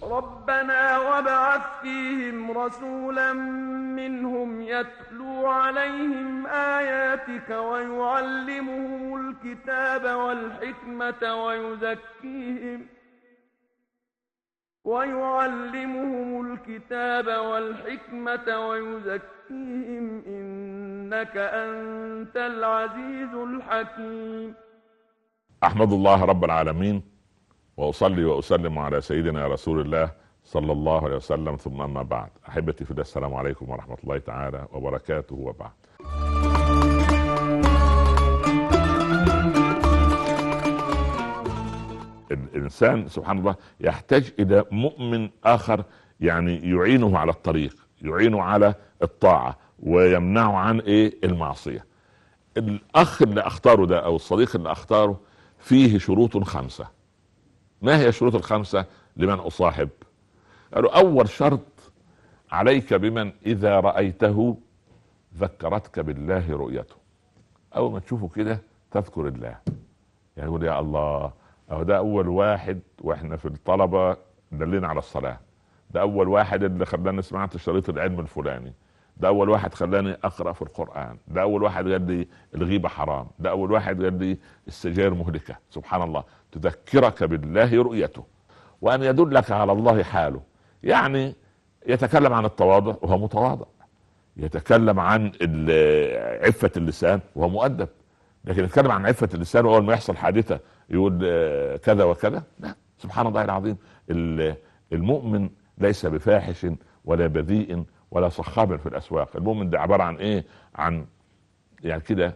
ربنا وابعث فيهم رسولا منهم يتلو عليهم آياتك ويعلمهم الكتاب والحكمة ويزكيهم ويعلمهم الكتاب والحكمة ويزكيهم إنك أنت العزيز الحكيم احمد الله رب العالمين واصلي واسلم على سيدنا رسول الله صلى الله عليه وسلم ثم اما بعد احبتي في الله السلام عليكم ورحمه الله تعالى وبركاته وبعد الانسان سبحان الله يحتاج الى مؤمن اخر يعني يعينه على الطريق يعينه على الطاعه ويمنعه عن ايه المعصيه الاخ اللي اختاره ده او الصديق اللي اختاره فيه شروط خمسه ما هي الشروط الخمسه لمن اصاحب قالوا اول شرط عليك بمن اذا رايته ذكرتك بالله رؤيته اول ما تشوفه كده تذكر الله يعني يقول يا الله اهو ده اول واحد واحنا في الطلبه دلنا على الصلاه ده اول واحد اللي خلاني سمعت شريط العلم الفلاني ده اول واحد خلاني اقرا في القران ده اول واحد قال لي الغيبه حرام ده اول واحد قال لي السجاير مهلكه سبحان الله تذكرك بالله رؤيته وان يدلك على الله حاله يعني يتكلم عن التواضع وهو متواضع يتكلم عن عفه اللسان وهو مؤدب لكن يتكلم عن عفه اللسان واول ما يحصل حادثه يقول آه، كذا وكذا لا سبحان الله العظيم المؤمن ليس بفاحش ولا بذيء ولا صخاب في الاسواق المؤمن ده عباره عن ايه عن يعني كده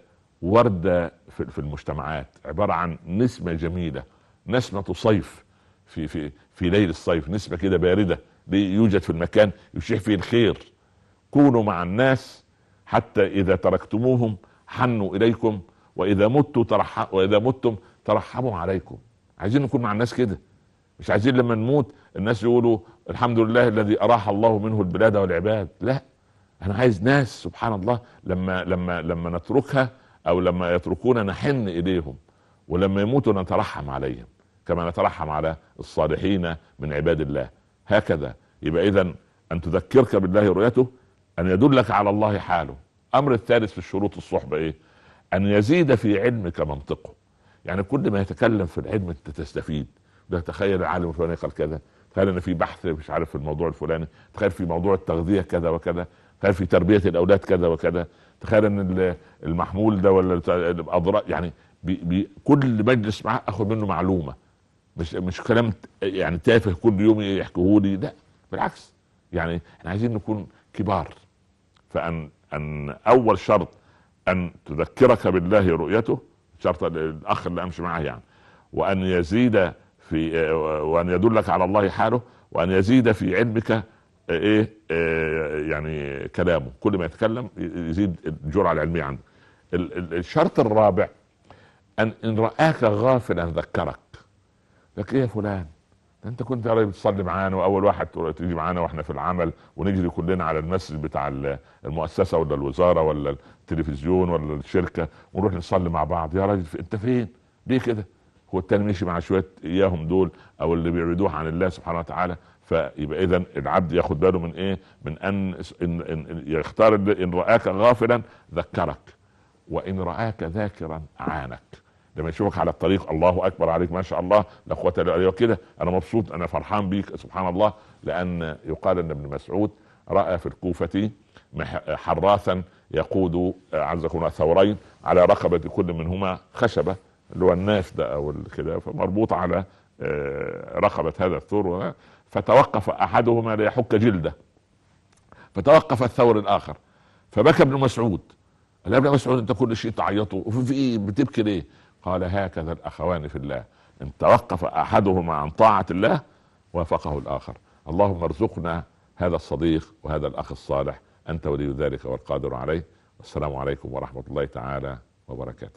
ورده في المجتمعات عباره عن نسمه جميله نسمه صيف في في في ليل الصيف نسمه كده بارده يوجد في المكان يشيح فيه الخير كونوا مع الناس حتى اذا تركتموهم حنوا اليكم واذا متوا ترحم واذا متم ترحموا عليكم عايزين نكون مع الناس كده مش عايزين لما نموت الناس يقولوا الحمد لله الذي اراح الله منه البلاد والعباد لا انا عايز ناس سبحان الله لما لما لما نتركها او لما يتركونا نحن اليهم ولما يموتوا نترحم عليهم كما نترحم على الصالحين من عباد الله هكذا يبقى اذا ان تذكرك بالله رؤيته ان يدلك على الله حاله امر الثالث في الشروط الصحبه ايه ان يزيد في علمك منطقه يعني كل ما يتكلم في العلم انت تستفيد ده تخيل العالم الفلاني قال كذا تخيل ان في بحث مش عارف في الموضوع الفلاني تخيل في موضوع التغذيه كذا وكذا تخيل في تربيه الاولاد كذا وكذا تخيل ان المحمول ده ولا الاضرار يعني بي بي كل مجلس معاه اخذ منه معلومه مش مش كلام يعني تافه كل يوم يحكوه لي لا بالعكس يعني احنا عايزين نكون كبار فان ان اول شرط ان تذكرك بالله رؤيته شرط الاخ اللي امشي معاه يعني وان يزيد في وان يدلك على الله حاله وان يزيد في علمك ايه, إيه يعني كلامه كل ما يتكلم يزيد الجرعه العلميه عنده الشرط الرابع ان ان راك غافلا ذكرك لك ايه يا فلان انت كنت يا راجل تصلي معانا واول واحد تيجي معانا واحنا في العمل ونجري كلنا على المسجد بتاع المؤسسه ولا الوزاره ولا التلفزيون ولا الشركه ونروح نصلي مع بعض يا راجل انت فين؟ ليه كده؟ هو التاني مشي مع شويه اياهم دول او اللي بيعبدوه عن الله سبحانه وتعالى فيبقى اذا العبد ياخد باله من ايه؟ من ان إن, إن يختار ان راك غافلا ذكرك وان راك ذاكرا اعانك لما يشوفك على الطريق الله اكبر عليك ما شاء الله لا قوه الا بالله كده انا مبسوط انا فرحان بيك سبحان الله لان يقال ان ابن مسعود راى في الكوفه حراثا يقود عز وجل ثورين على رقبه كل منهما خشبه اللي هو الناس ده او كده فمربوط على آه، رقبه هذا الثور فتوقف احدهما ليحك جلده فتوقف الثور الاخر فبكى ابن مسعود قال ابن مسعود انت كل شيء تعيطه وفي ايه بتبكي ليه؟ قال هكذا الاخوان في الله ان توقف احدهما عن طاعه الله وافقه الاخر اللهم ارزقنا هذا الصديق وهذا الاخ الصالح انت ولي ذلك والقادر عليه والسلام عليكم ورحمه الله تعالى وبركاته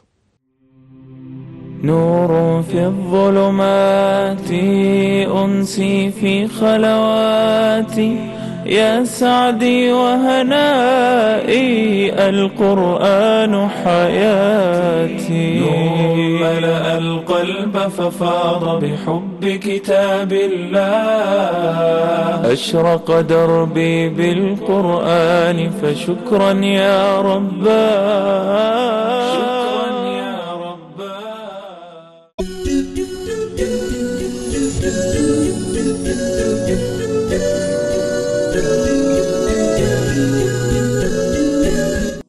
نور في الظلمات أنسي في خلواتي يا سعدي وهنائي القرآن حياتي نور ملأ القلب ففاض بحب كتاب الله أشرق دربي بالقرآن فشكرا يا رباه